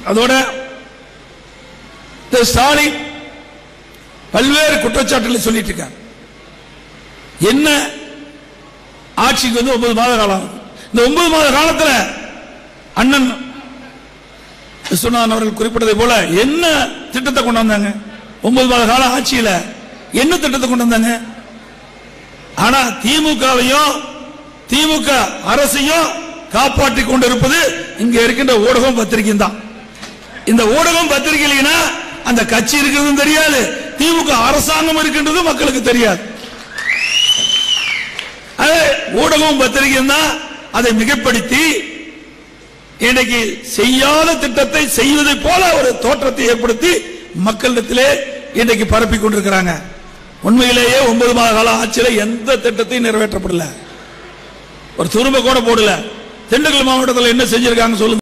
அதோட திரு ஸ்டாலின் பல்வேறு குற்றச்சாட்டுகளை சொல்லிட்டு இருக்காங்க என்ன ஆட்சிக்கு வந்து ஒன்பது மாத காலம் ஆகுது. இந்த ஒன்பது மாத காலத்துல அண்ணன் விஸ்வநாதன் அவர்கள் குறிப்பிட்டதை போல என்ன திட்டத்தை கொண்டு வந்தாங்க ஒன்பது மாத கால ஆட்சியில என்ன திட்டத்தை கொண்டு வந்தாங்க ஆனா திமுகவையும் திமுக அரசையும் காப்பாற்றி கொண்டிருப்பது இங்க இருக்கின்ற ஊடகம் பத்திரிகையும் தான் இந்த ஊடகம் பத்திரிகை இல்லைன்னா அந்த கட்சி இருக்கிறதும் தெரியாது திமுக அரசாங்கம் இருக்கின்றது மக்களுக்கு தெரியாது அது ஊடகம் பத்திரிகையும் தான் அதை மிகப்படுத்தி இன்னைக்கு செய்யாத திட்டத்தை செய்வதை போல ஒரு தோற்றத்தை ஏற்படுத்தி மக்களிடத்திலே இன்னைக்கு பரப்பி கொண்டிருக்கிறாங்க உண்மையிலேயே ஒன்பது மாத கால ஆட்சியில எந்த திட்டத்தையும் நிறைவேற்றப்படல ஒரு துரும்ப கூட போடல திண்டுக்கல் மாவட்டத்தில் என்ன செஞ்சிருக்காங்க சொல்லுங்க